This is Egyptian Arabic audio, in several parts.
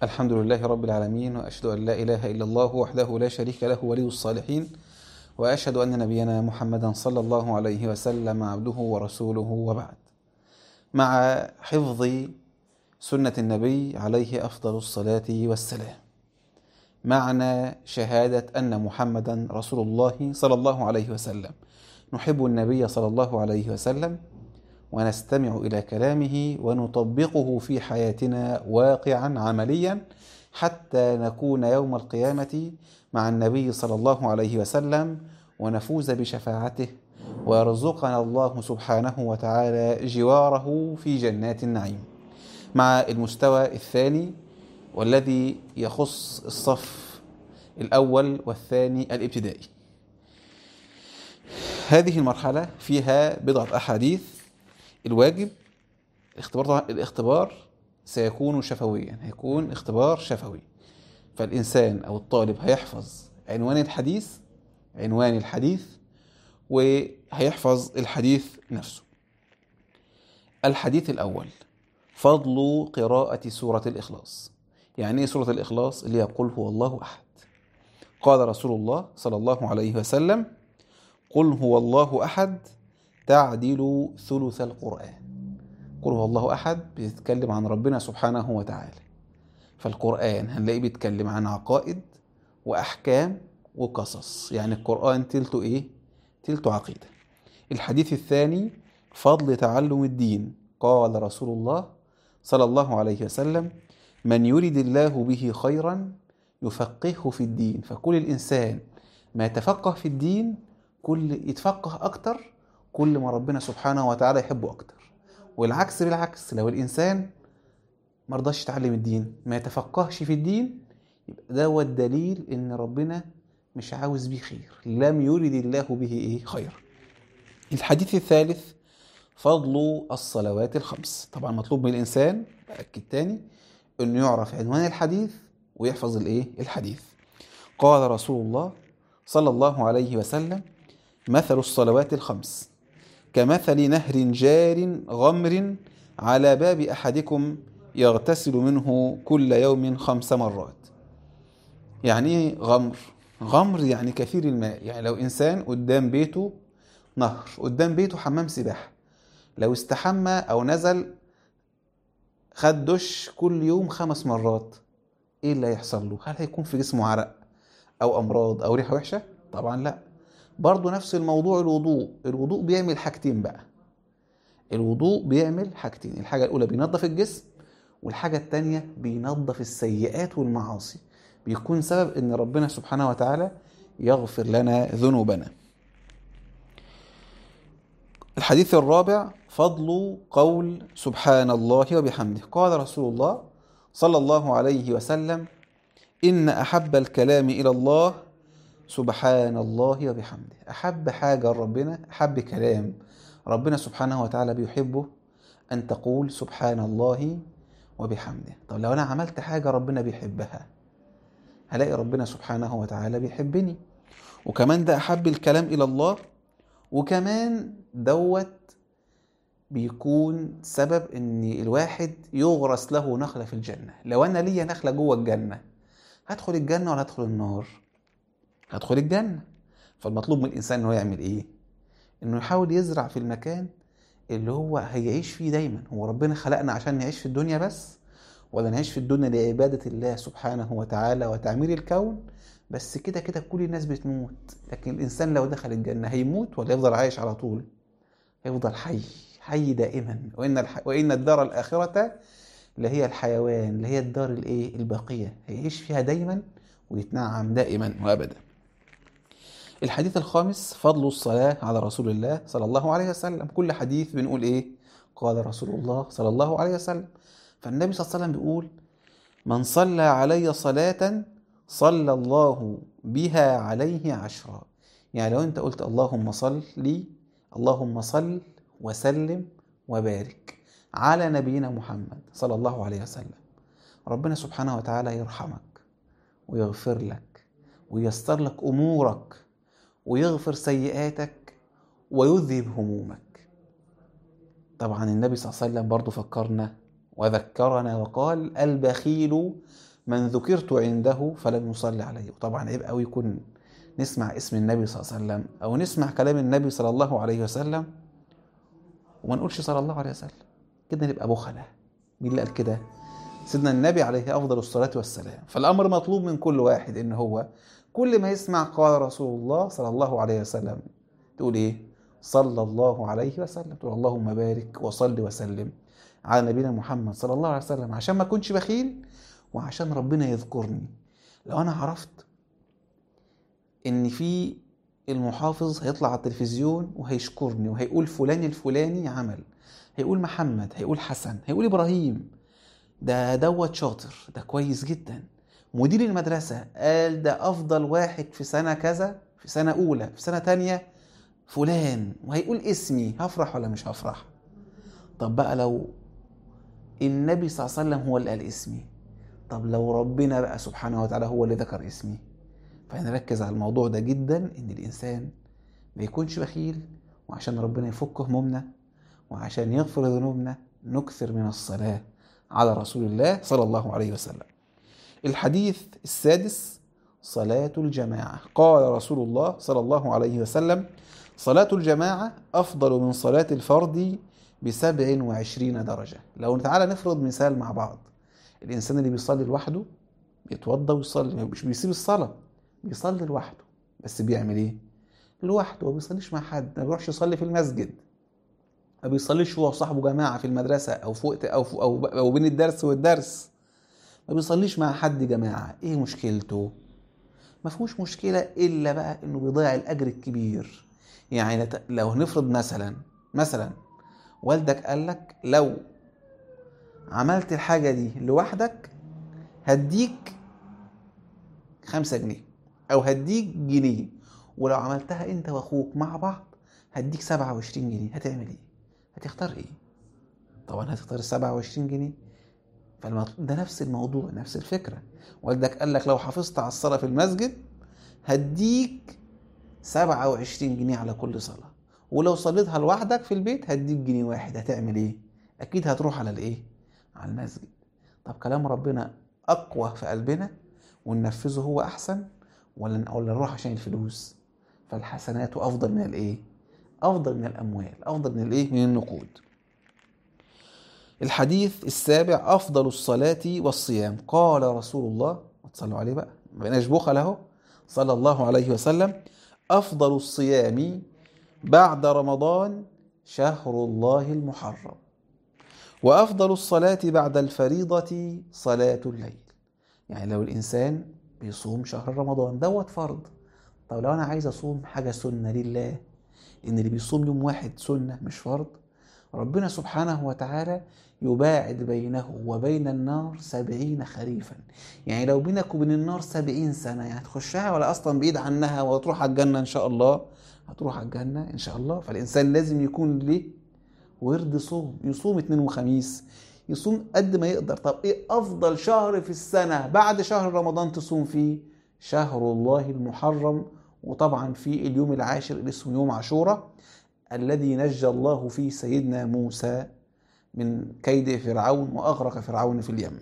الحمد لله رب العالمين وأشهد أن لا إله إلا الله وحده لا شريك له ولي الصالحين وأشهد أن نبينا محمدا صلى الله عليه وسلم عبده ورسوله وبعد مع حفظ سنة النبي عليه أفضل الصلاة والسلام معنى شهادة أن محمدا رسول الله صلى الله عليه وسلم نحب النبي صلى الله عليه وسلم ونستمع إلى كلامه ونطبقه في حياتنا واقعا عمليا حتى نكون يوم القيامة مع النبي صلى الله عليه وسلم ونفوز بشفاعته ويرزقنا الله سبحانه وتعالى جواره في جنات النعيم مع المستوى الثاني والذي يخص الصف الأول والثاني الابتدائي هذه المرحلة فيها بضعة أحاديث الواجب الاختبار طبعا الاختبار سيكون شفويا هيكون اختبار شفوي فالإنسان أو الطالب هيحفظ عنوان الحديث عنوان الحديث وهيحفظ الحديث نفسه الحديث الأول فضل قراءة سورة الإخلاص يعني ايه سورة الإخلاص اللي يقول هو الله أحد قال رسول الله صلى الله عليه وسلم قل هو الله أحد تعدل ثلث القرآن قل هو الله أحد بيتكلم عن ربنا سبحانه وتعالى فالقرآن هنلاقيه بيتكلم عن عقائد وأحكام وقصص يعني القرآن تلته إيه؟ تلته عقيدة الحديث الثاني فضل تعلم الدين قال رسول الله صلى الله عليه وسلم من يرد الله به خيرا يفقهه في الدين فكل الإنسان ما يتفقه في الدين كل يتفقه أكتر كل ما ربنا سبحانه وتعالى يحبه أكتر والعكس بالعكس لو الإنسان مرضاش يتعلم الدين ما يتفقهش في الدين يبقى ده هو الدليل إن ربنا مش عاوز بيه خير لم يرد الله به إيه خير الحديث الثالث فضل الصلوات الخمس طبعا مطلوب من الإنسان بأكد تاني إنه يعرف عنوان الحديث ويحفظ الإيه الحديث قال رسول الله صلى الله عليه وسلم مثل الصلوات الخمس كمثل نهر جار غمر على باب أحدكم يغتسل منه كل يوم خمس مرات يعني ايه غمر غمر يعني كثير الماء يعني لو إنسان قدام بيته نهر قدام بيته حمام سباحة لو استحمى أو نزل خد دش كل يوم خمس مرات ايه اللي هيحصل له هل هيكون في جسمه عرق او امراض او ريحه وحشه طبعا لا برضه نفس الموضوع الوضوء الوضوء بيعمل حاجتين بقى الوضوء بيعمل حاجتين الحاجه الاولى بينظف الجسم والحاجه التانية بينظف السيئات والمعاصي بيكون سبب ان ربنا سبحانه وتعالى يغفر لنا ذنوبنا الحديث الرابع فضل قول سبحان الله وبحمده قال رسول الله صلى الله عليه وسلم إن أحب الكلام إلى الله سبحان الله وبحمده أحب حاجة ربنا أحب كلام ربنا سبحانه وتعالى بيحبه أن تقول سبحان الله وبحمده طب لو أنا عملت حاجة ربنا بيحبها هلاقي ربنا سبحانه وتعالى بيحبني وكمان ده أحب الكلام إلى الله وكمان دوت بيكون سبب ان الواحد يغرس له نخله في الجنه لو انا ليا نخله جوه الجنه هدخل الجنه ولا هدخل النار هدخل الجنه فالمطلوب من الانسان انه يعمل ايه انه يحاول يزرع في المكان اللي هو هيعيش فيه دايما هو ربنا خلقنا عشان نعيش في الدنيا بس ولا نعيش في الدنيا لعباده الله سبحانه وتعالى وتعمير الكون بس كده كده كل الناس بتموت لكن الانسان لو دخل الجنه هيموت ولا يفضل عايش على طول هيفضل حي حي دائما وان الح... وان الدار الاخره اللي هي الحيوان اللي هي الدار الايه الباقيه هيعيش فيها دايما ويتنعم دائما وابدا الحديث الخامس فضل الصلاه على رسول الله صلى الله عليه وسلم كل حديث بنقول ايه قال رسول الله صلى الله عليه وسلم فالنبي صلى الله عليه وسلم بيقول من صلى علي صلاه صلى الله بها عليه عشرا يعني لو انت قلت اللهم صل لي اللهم صل وسلم وبارك على نبينا محمد صلى الله عليه وسلم ربنا سبحانه وتعالى يرحمك ويغفر لك وييسر لك امورك ويغفر سيئاتك ويذهب همومك طبعا النبي صلى الله عليه وسلم برضه فكرنا وذكرنا وقال البخيل من ذكرت عنده فلم يصلي عليه وطبعا عيب قوي يكون نسمع اسم النبي صلى الله عليه وسلم او نسمع كلام النبي صلى الله عليه وسلم وما نقولش صلى الله عليه وسلم كده نبقى بخلة مين اللي قال كده سيدنا النبي عليه افضل الصلاه والسلام فالامر مطلوب من كل واحد ان هو كل ما يسمع قال رسول الله صلى الله عليه وسلم تقول ايه صلى الله عليه وسلم تقول اللهم بارك وصل وسلم على نبينا محمد صلى الله عليه وسلم عشان ما اكونش بخيل وعشان ربنا يذكرني لو انا عرفت ان في المحافظ هيطلع على التلفزيون وهيشكرني وهيقول فلان الفلاني عمل هيقول محمد هيقول حسن هيقول ابراهيم ده دوت شاطر ده كويس جدا مدير المدرسة قال ده أفضل واحد في سنة كذا في سنة أولى في سنة تانية فلان وهيقول اسمي هفرح ولا مش هفرح طب بقى لو النبي صلى الله عليه وسلم هو اللي قال اسمي طب لو ربنا بقى سبحانه وتعالى هو اللي ذكر اسمي فهنركز على الموضوع ده جدا ان الانسان ما يكونش بخيل وعشان ربنا يفك همومنا وعشان يغفر ذنوبنا نكثر من الصلاة على رسول الله صلى الله عليه وسلم الحديث السادس صلاة الجماعة قال رسول الله صلى الله عليه وسلم صلاة الجماعة أفضل من صلاة الفرد بسبع وعشرين درجة لو تعالى نفرض مثال مع بعض الإنسان اللي بيصلي لوحده بيتوضى ويصلي مش بيسيب الصلاة بيصلي لوحده بس بيعمل ايه لوحده ما بيصليش مع حد ما بيروحش يصلي في المسجد ما بيصليش هو وصاحبه جماعة في المدرسة أو في وقت أو, في أو, أو بين الدرس والدرس ما بيصليش مع حد جماعة إيه مشكلته؟ ما فيهوش مشكلة إلا بقى إنه بيضيع الأجر الكبير يعني لو هنفرض مثلا مثلا والدك قال لك لو عملت الحاجة دي لوحدك هديك خمسة جنيه أو هديك جنيه ولو عملتها أنت وأخوك مع بعض هديك سبعة وعشرين جنيه هتعمل إيه؟ هتختار إيه؟ طبعا هتختار السبعة وعشرين جنيه ده نفس الموضوع نفس الفكرة والدك قال لك لو حافظت على الصلاة في المسجد هديك سبعة وعشرين جنيه على كل صلاة ولو صليتها لوحدك في البيت هديك جنيه واحد هتعمل ايه اكيد هتروح على الايه على المسجد طب كلام ربنا اقوى في قلبنا وننفذه هو احسن ولا ولا نروح عشان الفلوس فالحسنات افضل من الايه افضل من الاموال افضل من الايه من النقود الحديث السابع افضل الصلاه والصيام قال رسول الله تصلوا عليه بقى ما بقيناش بخل اهو صلى الله عليه وسلم افضل الصيام بعد رمضان شهر الله المحرم وافضل الصلاه بعد الفريضه صلاه الليل يعني لو الانسان بيصوم شهر رمضان دوت فرض طب لو انا عايز اصوم حاجه سنه لله ان اللي بيصوم يوم واحد سنه مش فرض ربنا سبحانه وتعالى يباعد بينه وبين النار سبعين خريفا يعني لو بينك وبين النار سبعين سنة يعني تخشها ولا أصلا بعيد عنها وتروح على الجنة إن شاء الله هتروح على الجنة إن شاء الله فالإنسان لازم يكون ليه ورد صوم يصوم اثنين وخميس يصوم قد ما يقدر طب إيه أفضل شهر في السنة بعد شهر رمضان تصوم فيه شهر الله المحرم وطبعا في اليوم العاشر اللي اسمه يوم عاشوراء الذي نجى الله فيه سيدنا موسى من كيد فرعون واغرق فرعون في اليم.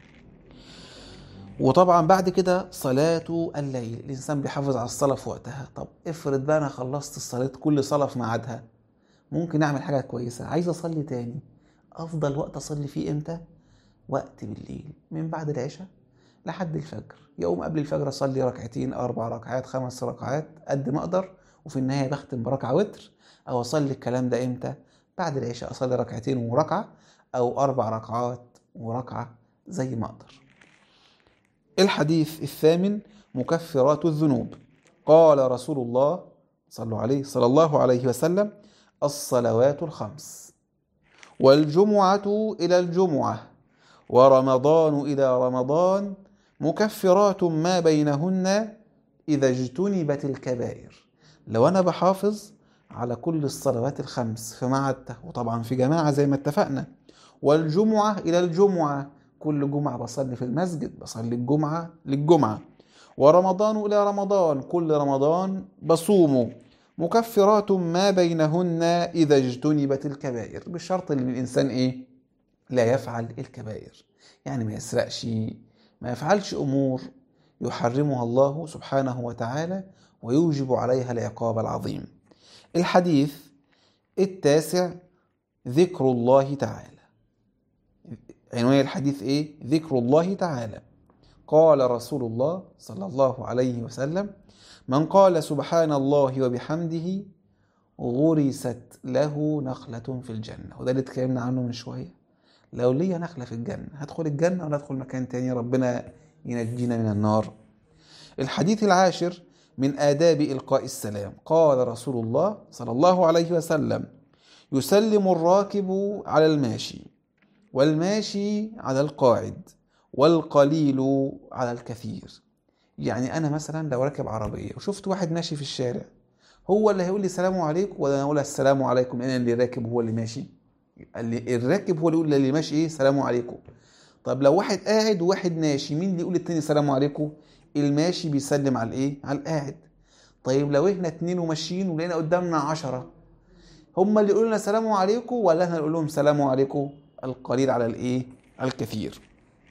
وطبعا بعد كده صلاة الليل، الإنسان بيحافظ على الصلاة في وقتها، طب افرض بقى أنا خلصت الصلاة كل صلاة في ميعادها، ممكن أعمل حاجة كويسة، عايز أصلي تاني، أفضل وقت أصلي فيه إمتى؟ وقت بالليل، من بعد العشاء لحد الفجر، يقوم قبل الفجر أصلي ركعتين أربع ركعات خمس ركعات قد ما أقدر، وفي النهاية بختم بركعة وتر، أو أصلي الكلام ده إمتى؟ بعد العشاء أصلي ركعتين وركعة أو أربع ركعات وركعة زي ما أقدر الحديث الثامن مكفرات الذنوب قال رسول الله صلوا عليه صلى الله عليه وسلم الصلوات الخمس والجمعة إلى الجمعة ورمضان إلى رمضان مكفرات ما بينهن إذا اجتنبت الكبائر لو أنا بحافظ على كل الصلوات الخمس في ميعادها وطبعا في جماعة زي ما اتفقنا والجمعة إلى الجمعة كل جمعة بصلي في المسجد بصلي الجمعة للجمعة ورمضان إلى رمضان كل رمضان بصومه مكفرات ما بينهن إذا اجتنبت الكبائر بالشرط ان الإنسان إيه لا يفعل الكبائر يعني ما يسرقش ما يفعلش أمور يحرمها الله سبحانه وتعالى ويوجب عليها العقاب العظيم الحديث التاسع ذكر الله تعالى عنوان الحديث ايه ذكر الله تعالى قال رسول الله صلى الله عليه وسلم من قال سبحان الله وبحمده غرست له نخلة في الجنة وده اللي اتكلمنا عنه من شوية لو ليا نخلة في الجنة هدخل الجنة ولا هدخل مكان تاني ربنا ينجينا من النار الحديث العاشر من آداب إلقاء السلام قال رسول الله صلى الله عليه وسلم يسلم الراكب على الماشي والماشي على القاعد والقليل على الكثير يعني أنا مثلا لو راكب عربية وشفت واحد ماشي في الشارع هو اللي هيقول لي السلام عليكم ولا انا اقول السلام عليكم انا اللي راكب هو اللي ماشي اللي الراكب هو اللي يقول اللي ماشي ايه السلام عليكم طب لو واحد قاعد وواحد ماشي مين اللي يقول للتاني السلام عليكم الماشي بيسلم على الايه على القاعد طيب لو احنا اتنين وماشيين ولقينا قدامنا عشرة هم اللي يقولوا لنا السلام عليكم ولا احنا نقول لهم السلام عليكم القليل على الايه على الكثير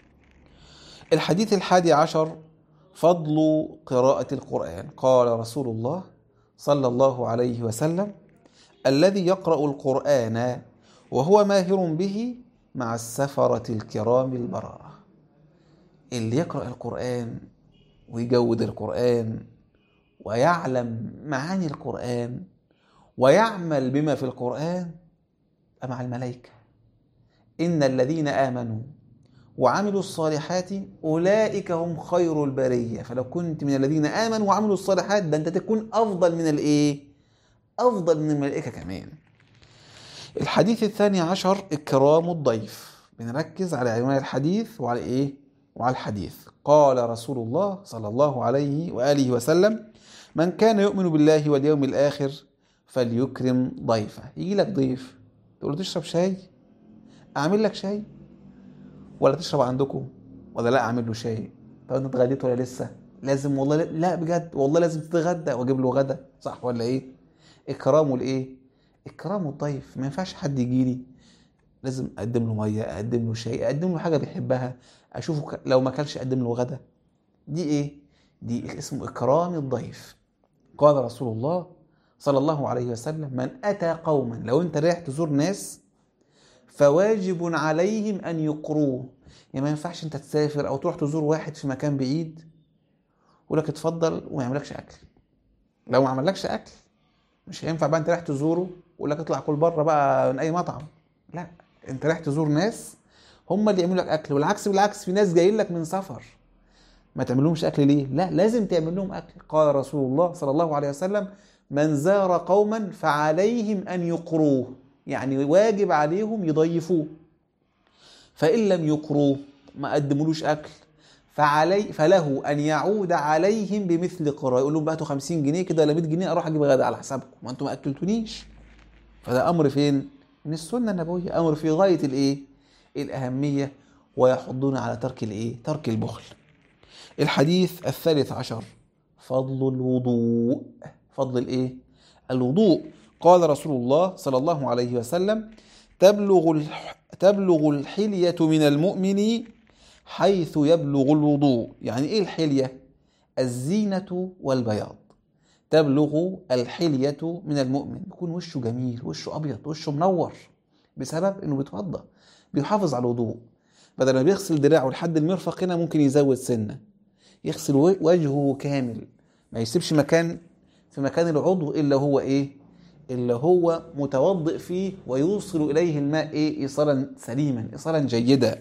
الحديث الحادي عشر فضل قراءة القرآن قال رسول الله صلى الله عليه وسلم الذي يقرأ القرآن وهو ماهر به مع السفرة الكرام البررة اللي يقرأ القرآن ويجود القرآن ويعلم معاني القرآن ويعمل بما في القرآن مع الملائكة إن الذين آمنوا وعملوا الصالحات أولئك هم خير البرية فلو كنت من الذين آمنوا وعملوا الصالحات ده أنت تكون أفضل من الإيه؟ أفضل من الملائكة كمان الحديث الثاني عشر إكرام الضيف بنركز على عنوان الحديث وعلى إيه؟ وعلى الحديث قال رسول الله صلى الله عليه وآله وسلم من كان يؤمن بالله واليوم الآخر فليكرم ضيفه يجي لك ضيف تقول له تشرب شاي أعمل لك شاي ولا تشرب عندكم ولا لا اعمل له شاي طب انت اتغديت ولا لسه لازم والله لا بجد والله لازم تتغدى واجيب له غدا صح ولا ايه اكرامه لايه اكرامه الضيف ما ينفعش حد يجي لي لازم اقدم له ميه اقدم له شاي اقدم له حاجه بيحبها اشوفه لو ما اكلش اقدم له غدا دي ايه دي اسمه اكرام الضيف قال رسول الله صلى الله عليه وسلم من اتى قوما لو انت رايح تزور ناس فواجب عليهم ان يقروه يعني ما ينفعش انت تسافر او تروح تزور واحد في مكان بعيد يقول لك اتفضل وما يعملكش اكل لو ما عملكش اكل مش هينفع بقى انت رايح تزوره ويقول لك اطلع كل بره بقى من اي مطعم لا انت رايح تزور ناس هم اللي يعملوا لك اكل والعكس بالعكس في ناس جايين لك من سفر ما تعملهمش اكل ليه لا لازم تعمل لهم اكل قال رسول الله صلى الله عليه وسلم من زار قوما فعليهم ان يقروه يعني واجب عليهم يضيفوه فإن لم يقروه ما قدمولوش أكل فعلي فله أن يعود عليهم بمثل قراء يقول لهم بقى 50 جنيه كده ولا 100 جنيه أروح أجيب غدا على حسابكم ما أنتم ما أكلتونيش فده أمر فين؟ من السنة النبوية أمر في غاية الإيه؟ الأهمية ويحضون على ترك الإيه؟ ترك البخل الحديث الثالث عشر فضل الوضوء فضل الإيه؟ الوضوء قال رسول الله صلى الله عليه وسلم تبلغ تبلغ الحلية من المؤمن حيث يبلغ الوضوء يعني ايه الحلية الزينة والبياض تبلغ الحلية من المؤمن يكون وشه جميل وشه أبيض وشه منور بسبب انه بيتوضى بيحافظ على الوضوء بدل ما بيغسل دراعه لحد المرفق هنا ممكن يزود سنة يغسل وجهه كامل ما يسيبش مكان في مكان العضو إلا هو إيه اللي هو متوضئ فيه ويوصل إليه الماء إيه إيصالا سليما إيصالا جيدا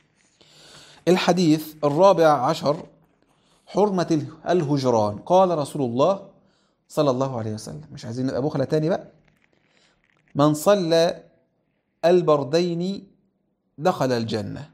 الحديث الرابع عشر حرمة الهجران قال رسول الله صلى الله عليه وسلم مش عايزين نبقى بخلة تاني بقى من صلى البردين دخل الجنة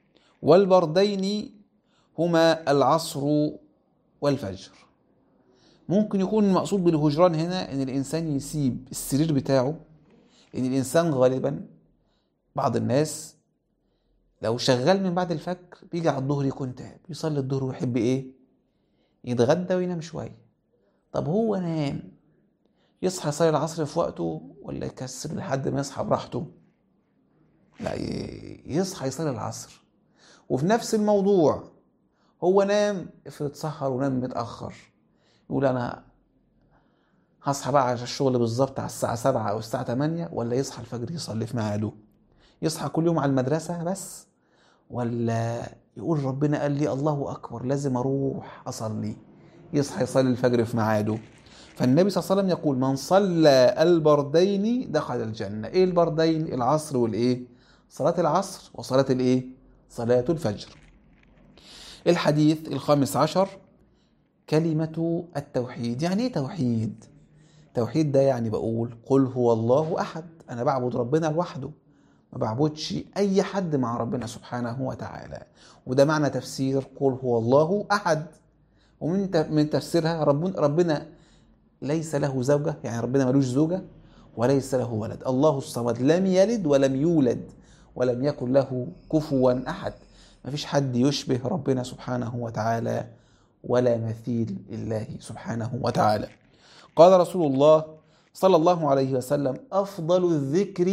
والبردين هما العصر والفجر ممكن يكون المقصود بالهجران هنا ان الانسان يسيب السرير بتاعه ان الانسان غالبا بعض الناس لو شغال من بعد الفجر بيجي على الظهر يكون تعب يصلي الظهر ويحب ايه يتغدى وينام شويه طب هو نام يصحى يصلي العصر في وقته ولا يكسر لحد ما يصحى براحته لا يصحى يصلي العصر وفي نفس الموضوع هو نام افرض سهر ونام متأخر يقول أنا هصحى بقى على الشغل بالظبط على الساعة سبعة أو الساعة تمانية ولا يصحى الفجر يصلي في ميعاده يصحى كل يوم على المدرسة بس ولا يقول ربنا قال لي الله أكبر لازم أروح أصلي يصحى يصلي الفجر في ميعاده فالنبي صلى الله عليه وسلم يقول من صلى البردين دخل الجنة إيه البردين العصر والإيه صلاة العصر وصلاة الإيه صلاة الفجر الحديث الخامس عشر كلمة التوحيد يعني إيه توحيد توحيد ده يعني بقول قل هو الله أحد أنا بعبد ربنا لوحده ما بعبدش أي حد مع ربنا سبحانه وتعالى وده معنى تفسير قل هو الله أحد ومن من تفسيرها ربنا ربنا ليس له زوجة يعني ربنا ملوش زوجة وليس له ولد الله الصمد لم يلد ولم يولد ولم يكن له كفوا أحد ما فيش حد يشبه ربنا سبحانه وتعالى ولا مثيل لله سبحانه وتعالى قال رسول الله صلى الله عليه وسلم أفضل الذكر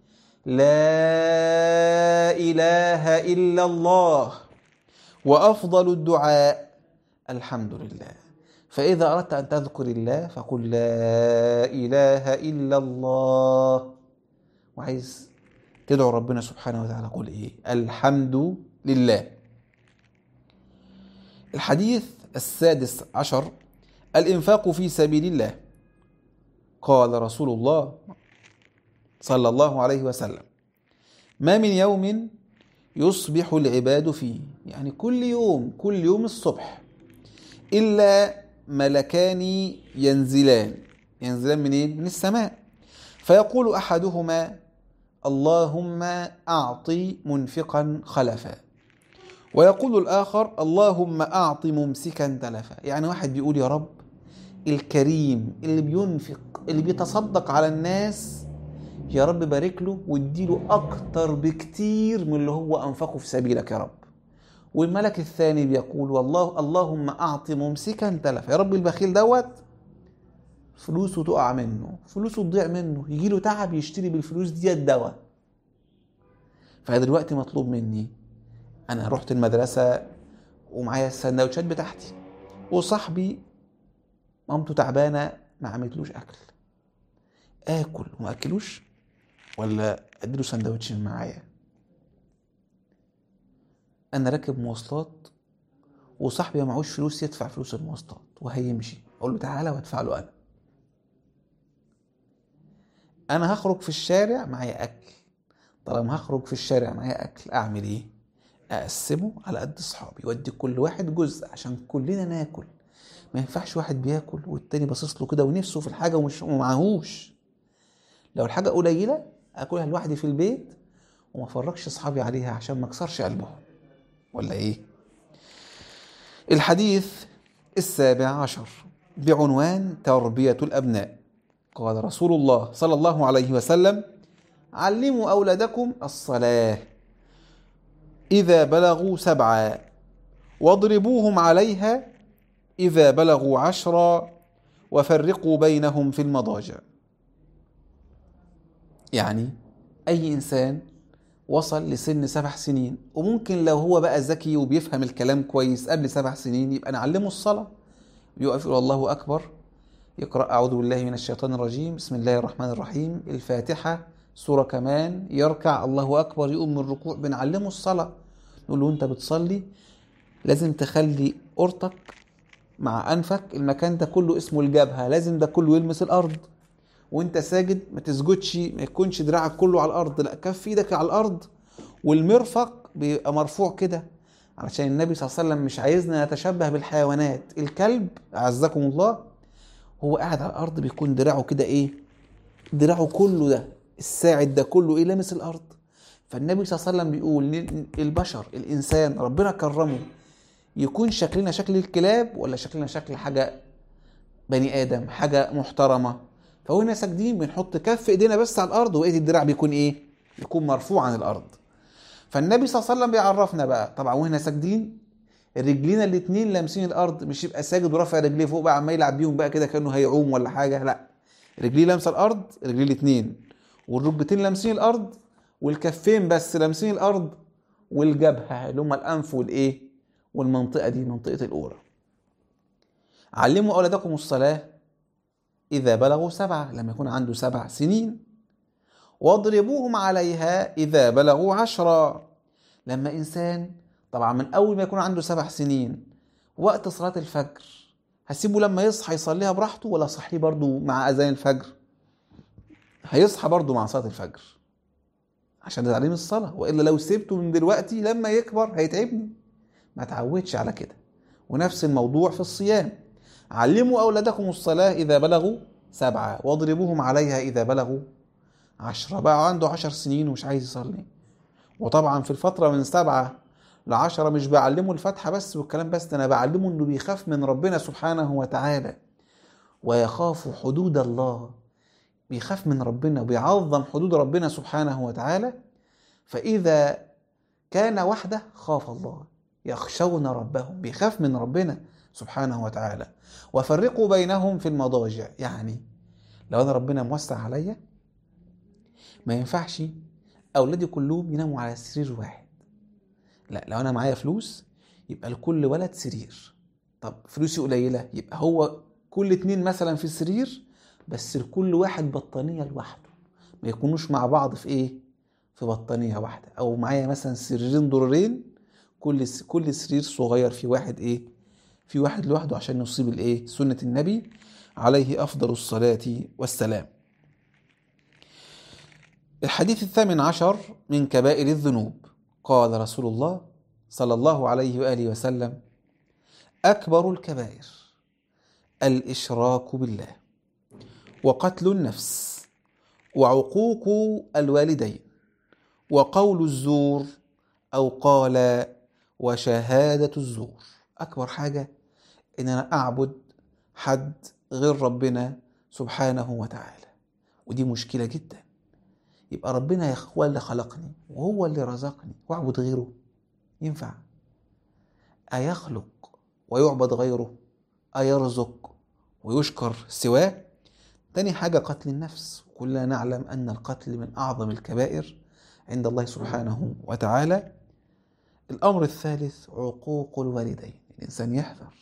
لا إله إلا الله وأفضل الدعاء الحمد لله فإذا أردت أن تذكر الله فقل لا إله إلا الله وعايز تدعو ربنا سبحانه وتعالى قل إيه الحمد لله الحديث السادس عشر الإنفاق في سبيل الله قال رسول الله صلى الله عليه وسلم ما من يوم يصبح العباد فيه يعني كل يوم كل يوم الصبح إلا ملكان ينزلان ينزلان منين؟ من السماء فيقول أحدهما اللهم أعطي منفقا خلفا ويقول الآخر اللهم أعط ممسكا تلفا يعني واحد بيقول يا رب الكريم اللي بينفق اللي بيتصدق على الناس يا رب بارك له واديله أكتر بكتير من اللي هو أنفقه في سبيلك يا رب والملك الثاني بيقول والله اللهم أعط ممسكا تلفا يا رب البخيل دوت فلوسه تقع منه فلوسه تضيع منه يجي له تعب يشتري بالفلوس دي الدواء فدلوقتي مطلوب مني انا رحت المدرسه ومعايا السندوتشات بتاعتي وصاحبي مامته تعبانه ما عملتلوش اكل اكل وما اكلوش ولا اديله سندوتش معايا انا راكب مواصلات وصاحبي ما معهوش فلوس يدفع فلوس المواصلات وهيمشي اقول له تعالى وادفع له انا انا هخرج في الشارع معايا اكل طالما هخرج في الشارع معايا اكل اعمل ايه اقسمه على قد اصحابي وادي كل واحد جزء عشان كلنا ناكل ما ينفعش واحد بياكل والتاني باصص له كده ونفسه في الحاجه ومش ومعهوش لو الحاجه قليله اكلها لوحدي في البيت وما افرجش اصحابي عليها عشان ما اكسرش قلبهم ولا ايه الحديث السابع عشر بعنوان تربيه الابناء قال رسول الله صلى الله عليه وسلم علموا اولادكم الصلاه إذا بلغوا سبعا واضربوهم عليها إذا بلغوا عشرا وفرقوا بينهم في المضاجع يعني أي إنسان وصل لسن سبع سنين وممكن لو هو بقى ذكي وبيفهم الكلام كويس قبل سبع سنين يبقى نعلمه الصلاة يقف يقول الله أكبر يقرأ أعوذ بالله من الشيطان الرجيم بسم الله الرحمن الرحيم الفاتحة سورة كمان يركع الله أكبر يقوم من الركوع بنعلمه الصلاة نقول له أنت بتصلي لازم تخلي قرطك مع أنفك المكان ده كله اسمه الجبهة لازم ده كله يلمس الأرض وأنت ساجد ما تسجدش ما يكونش دراعك كله على الأرض لا كف إيدك على الأرض والمرفق بيبقى مرفوع كده علشان النبي صلى الله عليه وسلم مش عايزنا نتشبه بالحيوانات الكلب أعزكم الله هو قاعد على الأرض بيكون دراعه كده إيه دراعه كله ده الساعد ده كله ايه لامس الارض فالنبي صلى الله عليه وسلم بيقول البشر الانسان ربنا كرمه يكون شكلنا شكل الكلاب ولا شكلنا شكل حاجه بني ادم حاجه محترمه فهنا ساجدين بنحط كف ايدينا بس على الارض وايد الدراع بيكون ايه يكون مرفوع عن الارض فالنبي صلى الله عليه وسلم بيعرفنا بقى طبعا وهنا ساجدين رجلينا الاثنين لامسين الارض مش يبقى ساجد ورافع رجليه فوق بقى عمال يلعب بيهم بقى كده كانه هيعوم ولا حاجه لا رجليه لامسه الارض رجليه الاثنين والركبتين لامسين الارض والكفين بس لامسين الارض والجبهه اللي هم الانف والايه والمنطقة دي منطقة الأولى علموا أولادكم الصلاة إذا بلغوا سبعة لما يكون عنده سبع سنين واضربوهم عليها إذا بلغوا عشرة لما إنسان طبعا من أول ما يكون عنده سبع سنين وقت صلاة الفجر هسيبه لما يصحى يصليها براحته ولا صحيه برضو مع أذان الفجر هيصحى برضو مع صلاة الفجر عشان تعليم الصلاة وإلا لو سبته من دلوقتي لما يكبر هيتعبني ما تعودش على كده ونفس الموضوع في الصيام علموا أولادكم الصلاة إذا بلغوا سبعة واضربوهم عليها إذا بلغوا عشرة بقى عنده عشر سنين ومش عايز يصلي وطبعا في الفترة من سبعة لعشرة مش بعلمه الفتحة بس والكلام بس ده أنا بعلمه إنه بيخاف من ربنا سبحانه وتعالى ويخاف حدود الله بيخاف من ربنا وبيعظم حدود ربنا سبحانه وتعالى فإذا كان وحده خاف الله يخشون ربهم بيخاف من ربنا سبحانه وتعالى وفرقوا بينهم في المضاجع يعني لو أنا ربنا موسع عليا ما ينفعش أولادي كلهم يناموا على سرير واحد لا لو أنا معايا فلوس يبقى لكل ولد سرير طب فلوسي قليلة يبقى هو كل اتنين مثلا في السرير بس لكل واحد بطانية لوحده ما يكونوش مع بعض في ايه في بطانية واحدة او معايا مثلا سريرين دورين كل كل سرير صغير في واحد ايه في واحد لوحده عشان نصيب الايه سنة النبي عليه افضل الصلاة والسلام الحديث الثامن عشر من كبائر الذنوب قال رسول الله صلى الله عليه وآله وسلم أكبر الكبائر الإشراك بالله وقتل النفس وعقوق الوالدين وقول الزور أو قال وشهادة الزور أكبر حاجة إن أنا أعبد حد غير ربنا سبحانه وتعالى ودي مشكلة جدا يبقى ربنا هو اللي خلقني وهو اللي رزقني واعبد غيره ينفع أيخلق ويعبد غيره أيرزق ويشكر سواه تاني حاجة قتل النفس كلنا نعلم أن القتل من أعظم الكبائر عند الله سبحانه وتعالى الأمر الثالث عقوق الوالدين الإنسان يحذر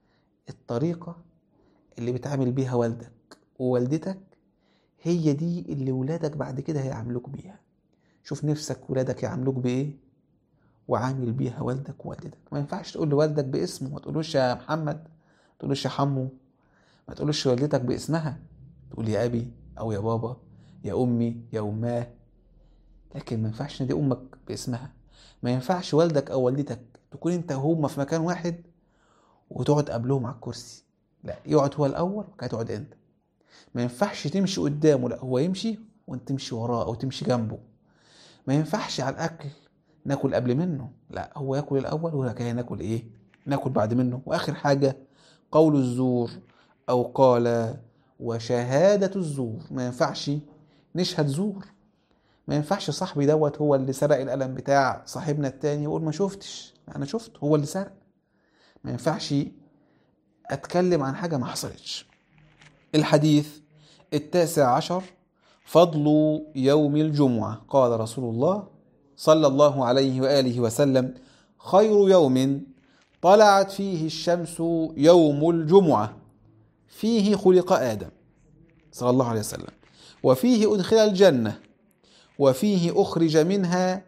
الطريقة اللي بتعامل بيها والدك ووالدتك هي دي اللي ولادك بعد كده هيعاملوك بيها شوف نفسك ولادك يعاملوك بإيه وعامل بيها والدك ووالدتك ما ينفعش تقول لوالدك باسمه ما تقولوش يا محمد ما تقولوش يا حمو ما تقولوش والدتك باسمها تقول يا أبي أو يا بابا يا أمي يا أماه لكن ما ينفعش دي أمك باسمها ما ينفعش والدك أو والدتك تكون أنت وهما في مكان واحد وتقعد قبلهم على الكرسي لا يقعد هو الأول وكده تقعد أنت ما ينفعش تمشي قدامه لا هو يمشي وانت تمشي وراه أو تمشي جنبه ما ينفعش على الأكل ناكل قبل منه لا هو ياكل الأول ولا كده ناكل إيه ناكل بعد منه وآخر حاجة قول الزور أو قال وشهادة الزور ما ينفعش نشهد زور ما ينفعش صاحبي دوت هو اللي سرق القلم بتاع صاحبنا التاني يقول ما شفتش انا شفت هو اللي سرق ما ينفعش اتكلم عن حاجة ما حصلتش الحديث التاسع عشر فضل يوم الجمعة قال رسول الله صلى الله عليه وآله وسلم خير يوم طلعت فيه الشمس يوم الجمعة فيه خلق آدم صلى الله عليه وسلم وفيه أدخل الجنة وفيه أخرج منها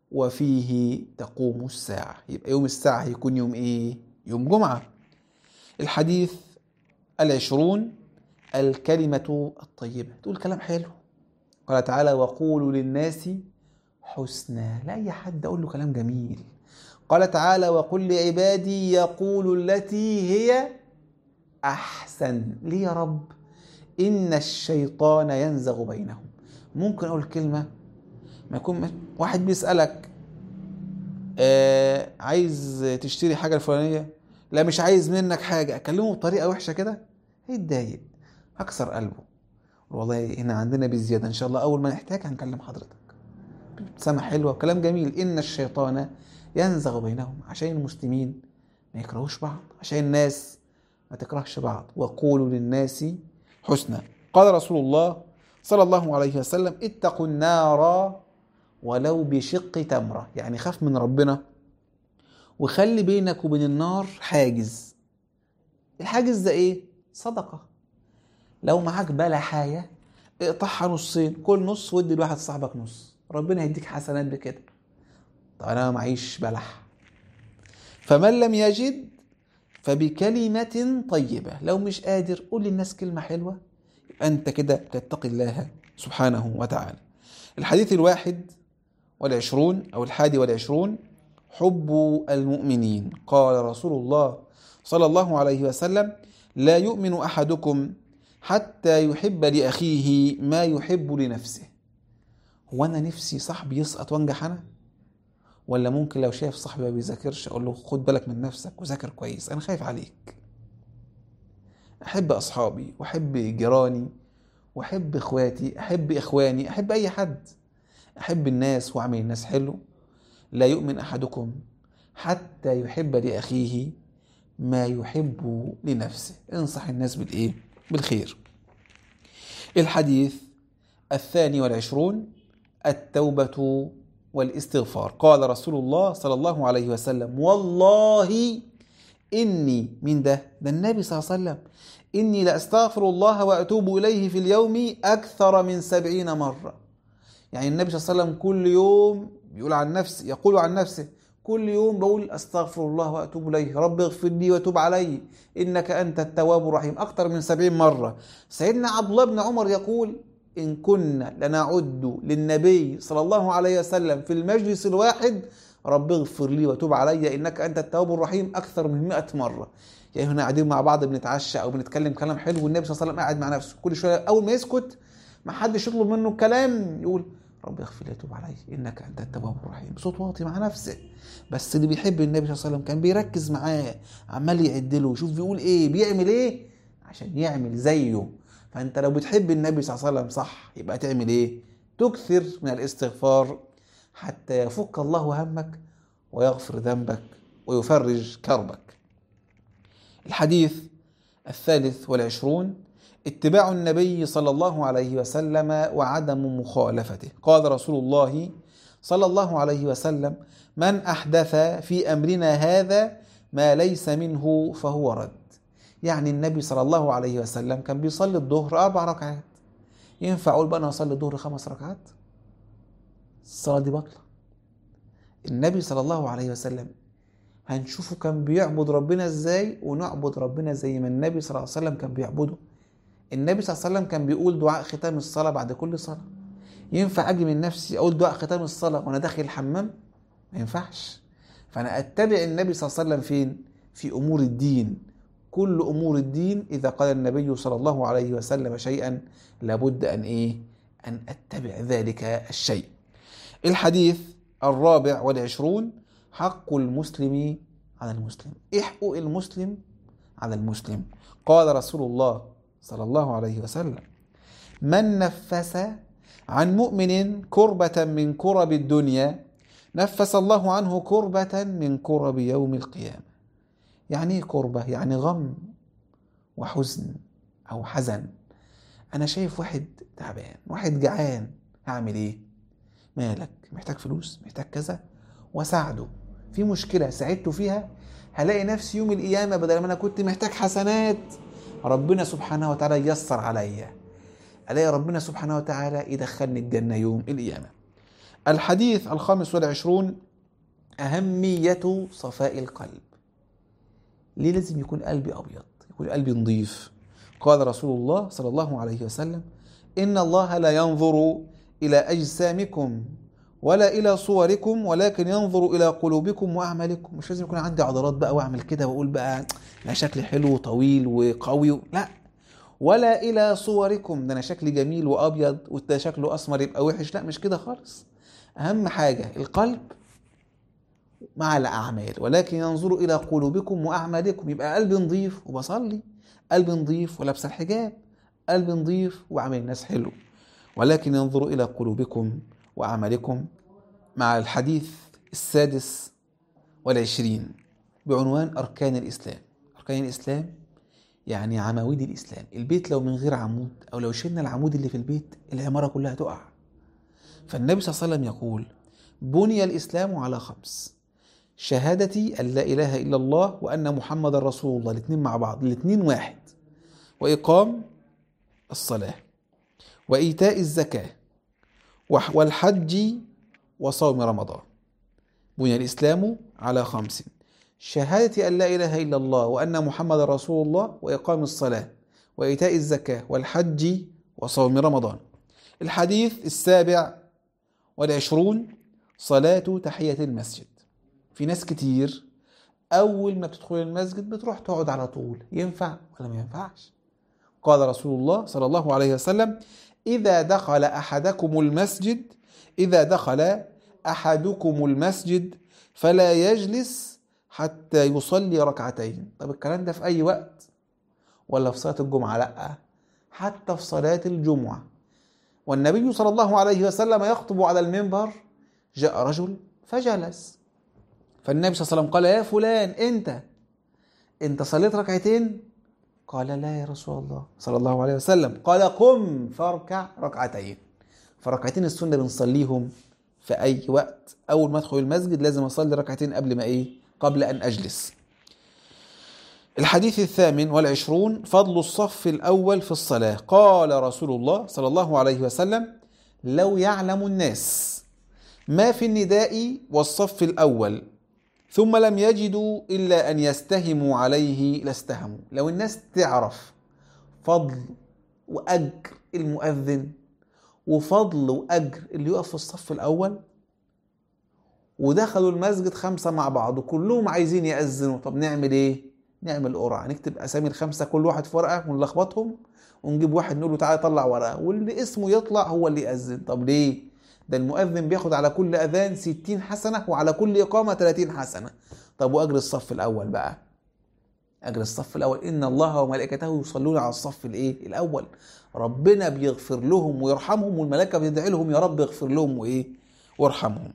وفيه تقوم الساعة يبقى يوم الساعة هيكون يوم إيه؟ يوم جمعة الحديث العشرون الكلمة الطيبة تقول كلام حلو قال تعالى وقولوا للناس حسنا لا أي حد أقول له كلام جميل قال تعالى وقل لعبادي يقول التي هي أحسن ليه يا رب إن الشيطان ينزغ بينهم ممكن أقول كلمة ما يكون واحد بيسألك آه عايز تشتري حاجة الفلانية لا مش عايز منك حاجة أكلمه بطريقة وحشة كده هيتضايق هكسر قلبه والله هنا عندنا بزيادة إن شاء الله أول ما نحتاج هنكلم حضرتك ابتسامة حلوة وكلام جميل إن الشيطان ينزغ بينهم عشان المسلمين ما يكرهوش بعض عشان الناس ما تكرهش بعض وقولوا للناس حسنا قال رسول الله صلى الله عليه وسلم اتقوا النار ولو بشق تمرة يعني خاف من ربنا وخلي بينك وبين النار حاجز الحاجز ده ايه صدقة لو معاك بلحاية اقطعها نصين كل نص ودي لواحد صاحبك نص ربنا هيديك حسنات بكده طب انا معيش بلح فمن لم يجد فبكلمة طيبة لو مش قادر قول للناس كلمة حلوة يبقى أنت كده تتقي الله سبحانه وتعالى الحديث الواحد والعشرون أو الحادي والعشرون حب المؤمنين قال رسول الله صلى الله عليه وسلم لا يؤمن أحدكم حتى يحب لأخيه ما يحب لنفسه هو أنا نفسي صاحبي يسقط وانجح أنا ولا ممكن لو شايف صاحبي ما بيذاكرش اقول له خد بالك من نفسك وذاكر كويس انا خايف عليك احب اصحابي واحب جيراني واحب اخواتي احب اخواني احب اي حد احب الناس واعمل الناس حلو لا يؤمن احدكم حتى يحب لاخيه ما يحب لنفسه انصح الناس بالايه بالخير الحديث الثاني والعشرون التوبه والاستغفار قال رسول الله صلى الله عليه وسلم والله إني من ده ده النبي صلى الله عليه وسلم إني لأستغفر الله وأتوب إليه في اليوم أكثر من سبعين مرة يعني النبي صلى الله عليه وسلم كل يوم يقول عن نفسه يقول عن نفسه كل يوم بقول أستغفر الله وأتوب إليه رب اغفر لي وتوب علي إنك أنت التواب الرحيم أكثر من سبعين مرة سيدنا عبد الله بن عمر يقول إن كنا لنعد للنبي صلى الله عليه وسلم في المجلس الواحد رب اغفر لي وتوب علي إنك أنت التواب الرحيم أكثر من مئة مرة يعني هنا قاعدين مع بعض بنتعشى أو بنتكلم كلام حلو والنبي صلى الله عليه وسلم قاعد مع نفسه كل شوية أول ما يسكت ما حدش يطلب منه الكلام يقول رب اغفر لي وتوب علي إنك أنت التواب الرحيم بصوت واطي مع نفسه بس اللي بيحب النبي صلى الله عليه وسلم كان بيركز معاه عمال يعد له يشوف بيقول إيه بيعمل إيه عشان يعمل زيه فانت لو بتحب النبي صلى الله عليه وسلم صح يبقى تعمل ايه تكثر من الاستغفار حتى يفك الله همك ويغفر ذنبك ويفرج كربك الحديث الثالث والعشرون اتباع النبي صلى الله عليه وسلم وعدم مخالفته قال رسول الله صلى الله عليه وسلم من احدث في امرنا هذا ما ليس منه فهو رد يعني النبي صلى الله عليه وسلم كان بيصلي الظهر أربع ركعات ينفع أقول بقى أنا أصلي الظهر خمس ركعات الصلاة دي بطلة النبي صلى الله عليه وسلم هنشوفه كان بيعبد ربنا ازاي ونعبد ربنا زي ما النبي صلى الله عليه وسلم كان بيعبده النبي صلى الله عليه وسلم كان بيقول دعاء ختام الصلاة بعد كل صلاة ينفع أجي من نفسي أقول دعاء ختام الصلاة وأنا داخل الحمام ما ينفعش فأنا أتبع النبي صلى الله عليه وسلم فين في أمور الدين كل امور الدين اذا قال النبي صلى الله عليه وسلم شيئا لابد ان ايه ان اتبع ذلك الشيء الحديث الرابع والعشرون حق المسلم على المسلم ايه حقوق المسلم على المسلم قال رسول الله صلى الله عليه وسلم من نفس عن مؤمن كربة من كرب الدنيا نفس الله عنه كربة من كرب يوم القيامة يعني ايه كربة؟ يعني غم وحزن أو حزن أنا شايف واحد تعبان واحد جعان هعمل إيه؟ مالك؟ محتاج فلوس؟ محتاج كذا؟ وأساعده في مشكلة ساعدته فيها هلاقي نفسي يوم القيامة بدل ما أنا كنت محتاج حسنات ربنا سبحانه وتعالى ييسر عليا ألاقي ربنا سبحانه وتعالى يدخلني الجنة يوم القيامة الحديث الخامس والعشرون أهمية صفاء القلب ليه لازم يكون قلبي أبيض يكون قلبي نظيف قال رسول الله صلى الله عليه وسلم إن الله لا ينظر إلى أجسامكم ولا إلى صوركم ولكن ينظر إلى قلوبكم وأعمالكم مش لازم يكون عندي عضلات بقى وأعمل كده وأقول بقى أنا شكلي حلو وطويل وقوي لا ولا إلى صوركم ده أنا شكلي جميل وأبيض وده شكله أسمر يبقى وحش لا مش كده خالص أهم حاجة القلب مع الأعمال ولكن ينظر إلى قلوبكم وأعمالكم يبقى قلبي نظيف وبصلي قلبي نظيف ولابس الحجاب قلبي نظيف وعمل الناس حلو ولكن ينظر إلى قلوبكم وأعمالكم مع الحديث السادس والعشرين بعنوان أركان الإسلام أركان الإسلام يعني عواميد الإسلام البيت لو من غير عمود أو لو شلنا العمود اللي في البيت العمارة كلها تقع فالنبي صلى الله عليه وسلم يقول بني الإسلام على خمس شهادتي أن لا إله إلا الله وأن محمد رسول الله الاثنين مع بعض الاثنين واحد وإقام الصلاة وإيتاء الزكاة وح- والحج وصوم رمضان بني الإسلام على خمس شهادة أن لا إله إلا الله وأن محمد رسول الله وإقام الصلاة وإيتاء الزكاة والحج وصوم رمضان الحديث السابع والعشرون صلاة تحية المسجد في ناس كتير أول ما بتدخل المسجد بتروح تقعد على طول ينفع ولا ما ينفعش قال رسول الله صلى الله عليه وسلم إذا دخل أحدكم المسجد إذا دخل أحدكم المسجد فلا يجلس حتى يصلي ركعتين طب الكلام ده في أي وقت ولا في صلاة الجمعة لأ حتى في صلاة الجمعة والنبي صلى الله عليه وسلم يخطب على المنبر جاء رجل فجلس فالنبي صلى الله عليه وسلم قال يا فلان انت انت صليت ركعتين قال لا يا رسول الله صلى الله عليه وسلم قال قم فاركع ركعتين فركعتين السنه بنصليهم في اي وقت اول ما ادخل المسجد لازم اصلي ركعتين قبل ما ايه قبل ان اجلس الحديث الثامن والعشرون فضل الصف الأول في الصلاة قال رسول الله صلى الله عليه وسلم لو يعلم الناس ما في النداء والصف الأول ثم لم يجدوا إلا أن يستهموا عليه لاستهموا لو الناس تعرف فضل وأجر المؤذن وفضل وأجر اللي يقف في الصف الأول ودخلوا المسجد خمسة مع بعض وكلهم عايزين يأذنوا طب نعمل ايه؟ نعمل قرعة نكتب أسامي الخمسة كل واحد في ورقة ونلخبطهم ونجيب واحد نقول له تعالى طلع ورقة واللي اسمه يطلع هو اللي يأذن طب ليه؟ ده المؤذن بياخد على كل أذان 60 حسنة وعلى كل إقامة 30 حسنة طب وأجر الصف الأول بقى أجر الصف الأول إن الله وملائكته يصلون على الصف الإيه؟ الأول ربنا بيغفر لهم ويرحمهم والملائكة بتدعي لهم يا رب اغفر لهم وإيه؟ وارحمهم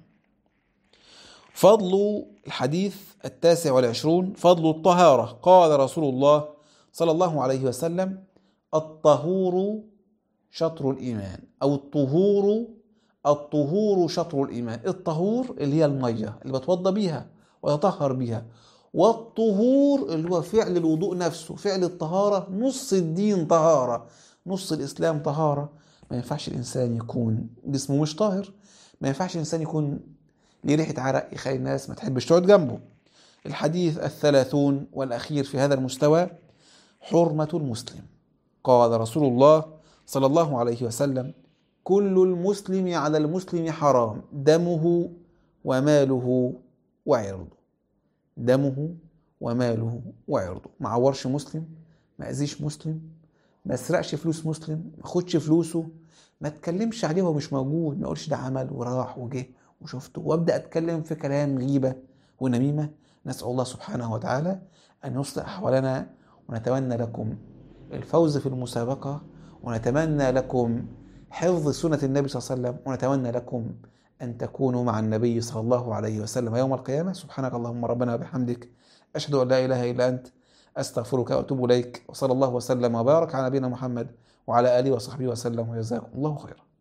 فضل الحديث التاسع والعشرون فضل الطهارة قال رسول الله صلى الله عليه وسلم الطهور شطر الإيمان أو الطهور الطهور شطر الإيمان الطهور اللي هي المية اللي بتوضى بيها ويطهر بيها والطهور اللي هو فعل الوضوء نفسه فعل الطهارة نص الدين طهارة نص الإسلام طهارة ما ينفعش الإنسان يكون جسمه مش طاهر ما ينفعش الإنسان يكون ليه ريحة عرق يخلي الناس ما تحبش تقعد جنبه الحديث الثلاثون والأخير في هذا المستوى حرمة المسلم قال رسول الله صلى الله عليه وسلم كل المسلم على المسلم حرام دمه وماله وعرضه دمه وماله وعرضه ما عورش مسلم ما أذيش مسلم ما سرقش فلوس مسلم ما خدش فلوسه ما تكلمش عليه وهو مش موجود ما اقولش ده عمل وراح وجه وشفته وابدا اتكلم في كلام غيبه ونميمه نسال الله سبحانه وتعالى ان يصلح احوالنا ونتمنى لكم الفوز في المسابقه ونتمنى لكم حفظ سنه النبي صلى الله عليه وسلم ونتمنى لكم ان تكونوا مع النبي صلى الله عليه وسلم يوم القيامه سبحانك اللهم ربنا وبحمدك اشهد ان لا اله الا انت استغفرك واتوب اليك وصلى الله وسلم وبارك على نبينا محمد وعلى اله وصحبه وسلم وجزاكم الله خيرا